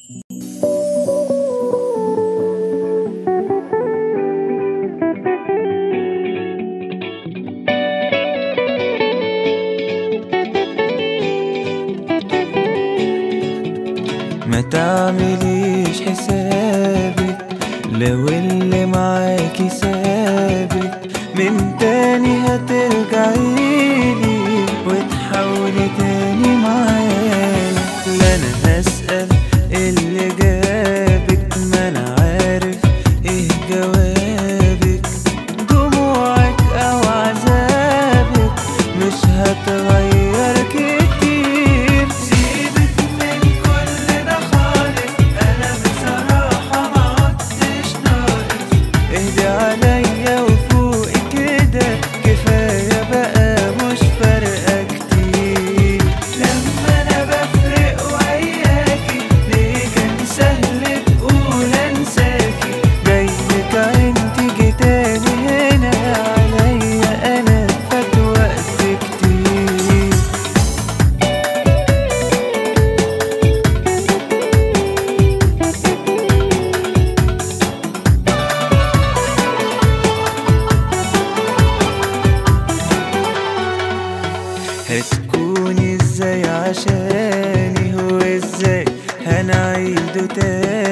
ما تعمليش حسابك لو اللي معاكي سابك من تاني هترجعيلي وتحاولي تاني معايا لا انا هسأل اللي جابك ما انا عارف ايه جوابك دموعك او عذابك مش هتغير كتير سيبك من كل ده خالص انا بصراحة ما عدتش ناقص اهدي عليا وفوقي كده كفاية بقى مش فارقة كتير لما انا بفرق وياكي ليه كان سهل تقول انساكي جايلك عين تيجي تاني هنا عليا انا فات وقت كتير هتكوني ازاي عشاني هو ازاي هنعيده تاني